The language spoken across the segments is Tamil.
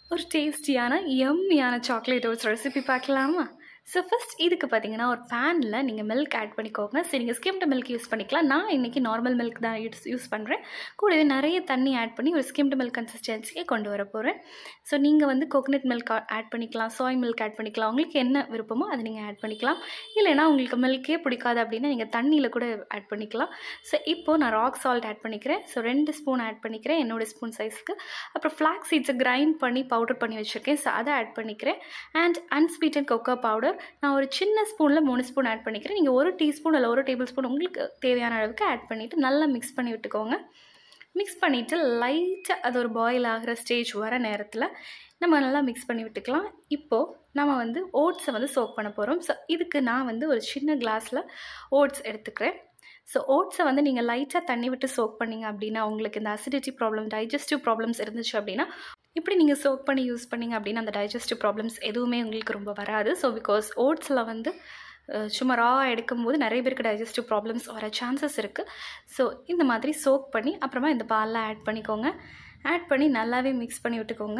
ஒரு டேஸ்டியான யம்மியான சாக்லேட் ஓட்ஸ் ரெசிபி பார்க்கலாமா ஸோ ஃபஸ்ட் இதுக்கு பார்த்தீங்கன்னா ஒரு பேனில் நீங்கள் மில்க் ஆட் பண்ணிக்கோங்க சரி நீங்கள் ஸ்கிம்டு மில்க் யூஸ் பண்ணிக்கலாம் நான் இன்றைக்கி நார்மல் மில்க் தான் யூஸ் யூஸ் பண்ணுறேன் கூடவே நிறைய தண்ணி ஆட் பண்ணி ஒரு ஸ்கிம்டு மில்க் கன்சிஸ்டன்சியை கொண்டு வர போகிறேன் ஸோ நீங்கள் வந்து கோகனட் மில்க் ஆட் பண்ணிக்கலாம் சாய் மில்க் ஆட் பண்ணிக்கலாம் உங்களுக்கு என்ன விருப்பமோ அதை நீங்கள் ஆட் பண்ணிக்கலாம் இல்லைனா உங்களுக்கு மில்க்கே பிடிக்காது அப்படின்னா நீங்கள் தண்ணியில் கூட ஆட் பண்ணிக்கலாம் ஸோ இப்போது நான் ராக் சால்ட் ஆட் பண்ணிக்கிறேன் ஸோ ரெண்டு ஸ்பூன் ஆட் பண்ணிக்கிறேன் என்னோடய ஸ்பூன் சைஸ்க்கு அப்புறம் ஃப்ளாக் சீட்ஸை கிரைண்ட் பண்ணி பவுடர் பண்ணி வச்சுருக்கேன் ஸோ அதை ஆட் பண்ணிக்கிறேன் அண்ட் அன்ஸ்வீட்டன் கொக்கோ பவுடர் நான் ஒரு சின்ன ஸ்பூனில் மூணு ஸ்பூன் ஆட் பண்ணிக்கிறேன் நீங்கள் ஒரு டீஸ்பூன் இல்லை ஒரு டேபிள் ஸ்பூன் உங்களுக்கு தேவையான அளவுக்கு ஆட் பண்ணிவிட்டு நல்லா மிக்ஸ் பண்ணி விட்டுக்கோங்க மிக்ஸ் பண்ணிவிட்டு லைட்டாக அது ஒரு பாயில் ஆகிற ஸ்டேஜ் வர நேரத்தில் நம்ம நல்லா மிக்ஸ் பண்ணி விட்டுக்கலாம் இப்போது நம்ம வந்து ஓட்ஸை வந்து சோக் பண்ண போகிறோம் ஸோ இதுக்கு நான் வந்து ஒரு சின்ன கிளாஸில் ஓட்ஸ் எடுத்துக்கிறேன் ஸோ ஓட்ஸை வந்து நீங்கள் லைட்டாக தண்ணி விட்டு சோக் பண்ணிங்க அப்படின்னா உங்களுக்கு இந்த அசிடிட்டி ப்ராப்ளம் டைஜஸ்டிவ் ப்ராப்ளம்ஸ் இருந்துச்சு அப்படின்னா இப்படி நீங்கள் சோக் பண்ணி யூஸ் பண்ணிங்க அப்படின்னா அந்த டைஜஸ்டிவ் ப்ராப்ளம்ஸ் எதுவுமே உங்களுக்கு ரொம்ப வராது ஸோ பிகாஸ் ஓட்ஸில் வந்து சும்மா ரா எடுக்கும்போது நிறைய பேருக்கு டைஜஸ்டிவ் ப்ராப்ளம்ஸ் வர சான்சஸ் இருக்குது ஸோ இந்த மாதிரி சோக் பண்ணி அப்புறமா இந்த பாலில் ஆட் பண்ணிக்கோங்க ஆட் பண்ணி நல்லாவே மிக்ஸ் பண்ணி விட்டுக்கோங்க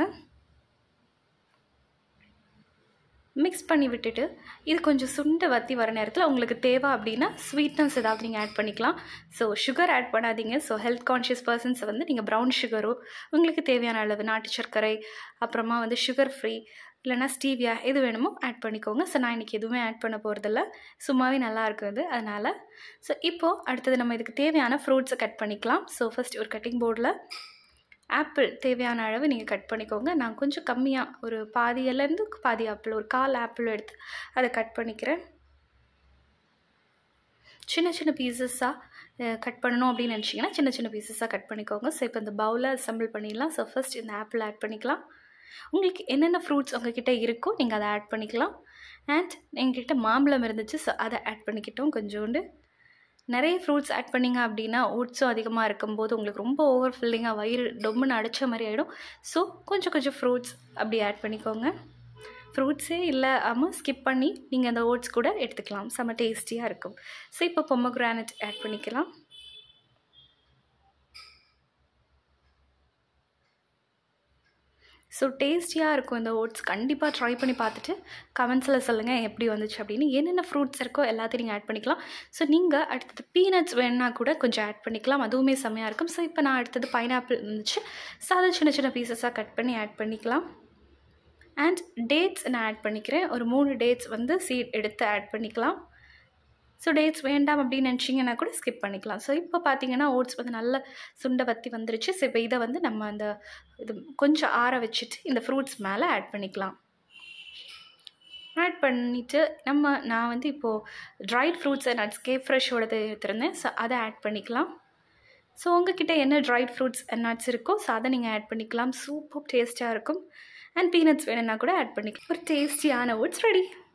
மிக்ஸ் பண்ணி விட்டுட்டு இது கொஞ்சம் சுண்டை வற்றி வர நேரத்தில் உங்களுக்கு தேவை அப்படின்னா ஸ்வீட்னஸ் ஏதாவது நீங்கள் ஆட் பண்ணிக்கலாம் ஸோ சுகர் ஆட் பண்ணாதீங்க ஸோ ஹெல்த் கான்ஷியஸ் பர்சன்ஸை வந்து நீங்கள் ப்ரௌன் சுகரோ உங்களுக்கு தேவையான அளவு நாட்டு சர்க்கரை அப்புறமா வந்து சுகர் ஃப்ரீ இல்லைனா ஸ்டீவியா எது வேணுமோ ஆட் பண்ணிக்கோங்க ஸோ நான் இன்றைக்கி எதுவுமே ஆட் பண்ண போகிறதில்ல சும்மாவே நல்லா இருக்குது அதனால் ஸோ இப்போது அடுத்தது நம்ம இதுக்கு தேவையான ஃப்ரூட்ஸை கட் பண்ணிக்கலாம் ஸோ ஃபஸ்ட் ஒரு கட்டிங் போர்டில் ஆப்பிள் தேவையான அளவு நீங்கள் கட் பண்ணிக்கோங்க நான் கொஞ்சம் கம்மியாக ஒரு பாதியிலேருந்து பாதி ஆப்பிள் ஒரு கால் ஆப்பிள் எடுத்து அதை கட் பண்ணிக்கிறேன் சின்ன சின்ன பீசஸாக கட் பண்ணணும் அப்படின்னு நினச்சிங்கன்னா சின்ன சின்ன பீசஸாக கட் பண்ணிக்கோங்க ஸோ இப்போ இந்த பவுலை அசம்பிள் பண்ணிடலாம் ஸோ ஃபஸ்ட் இந்த ஆப்பிள் ஆட் பண்ணிக்கலாம் உங்களுக்கு என்னென்ன ஃப்ரூட்ஸ் உங்ககிட்ட இருக்கோ நீங்கள் அதை ஆட் பண்ணிக்கலாம் அண்ட் எங்ககிட்ட மாம்பழம் இருந்துச்சு ஸோ அதை ஆட் பண்ணிக்கிட்டோம் கொஞ்சோண்டு நிறைய ஃப்ரூட்ஸ் ஆட் பண்ணிங்க அப்படின்னா ஓட்ஸும் அதிகமாக இருக்கும்போது உங்களுக்கு ரொம்ப ஓவர் ஃபில்லிங்காக வயிறு டொம்முன்னு அடித்த மாதிரி ஆகிடும் ஸோ கொஞ்சம் கொஞ்சம் ஃப்ரூட்ஸ் அப்படி ஆட் பண்ணிக்கோங்க ஃப்ரூட்ஸே இல்லை ஆமாம் ஸ்கிப் பண்ணி நீங்கள் அந்த ஓட்ஸ் கூட எடுத்துக்கலாம் செம்ம டேஸ்டியாக இருக்கும் ஸோ இப்போ பொம்மக்ரானட் ஆட் பண்ணிக்கலாம் ஸோ டேஸ்டியாக இருக்கும் இந்த ஓட்ஸ் கண்டிப்பாக ட்ரை பண்ணி பார்த்துட்டு கமெண்ட்ஸில் சொல்லுங்கள் எப்படி வந்துச்சு அப்படின்னு என்னென்ன ஃப்ரூட்ஸ் இருக்கோ எல்லாத்தையும் நீங்கள் ஆட் பண்ணிக்கலாம் ஸோ நீங்கள் அடுத்தது பீனட்ஸ் வேணுன்னா கூட கொஞ்சம் ஆட் பண்ணிக்கலாம் அதுவுமே செம்மையாக இருக்கும் ஸோ இப்போ நான் அடுத்தது பைனாப்பிள் இருந்துச்சு ஸோ அதை சின்ன சின்ன பீசஸாக கட் பண்ணி ஆட் பண்ணிக்கலாம் அண்ட் டேட்ஸ் நான் ஆட் பண்ணிக்கிறேன் ஒரு மூணு டேட்ஸ் வந்து சீட் எடுத்து ஆட் பண்ணிக்கலாம் ஸோ டேட்ஸ் வேண்டாம் அப்படின்னு நினச்சிங்கன்னா கூட ஸ்கிப் பண்ணிக்கலாம் ஸோ இப்போ பார்த்தீங்கன்னா ஓட்ஸ் வந்து நல்ல சுண்டை வத்தி வந்துருச்சு ஸோ இப்போ இதை வந்து நம்ம அந்த இது கொஞ்சம் ஆற வச்சுட்டு இந்த ஃப்ரூட்ஸ் மேலே ஆட் பண்ணிக்கலாம் ஆட் பண்ணிவிட்டு நம்ம நான் வந்து இப்போது ட்ரைட் ஃப்ரூட்ஸ் நட்ஸ் கேப் ஃப்ரெஷ்ஷோடது எடுத்திருந்தேன் ஸோ அதை ஆட் பண்ணிக்கலாம் ஸோ உங்ககிட்ட என்ன ட்ரைட் ஃப்ரூட்ஸ் நட்ஸ் இருக்கோ ஸோ அதை நீங்கள் ஆட் பண்ணிக்கலாம் சூப்பர் டேஸ்ட்டாக இருக்கும் அண்ட் பீனட்ஸ் வேணும்னா கூட ஆட் பண்ணிக்கலாம் ஒரு டேஸ்டியான ஓட்ஸ் ரெடி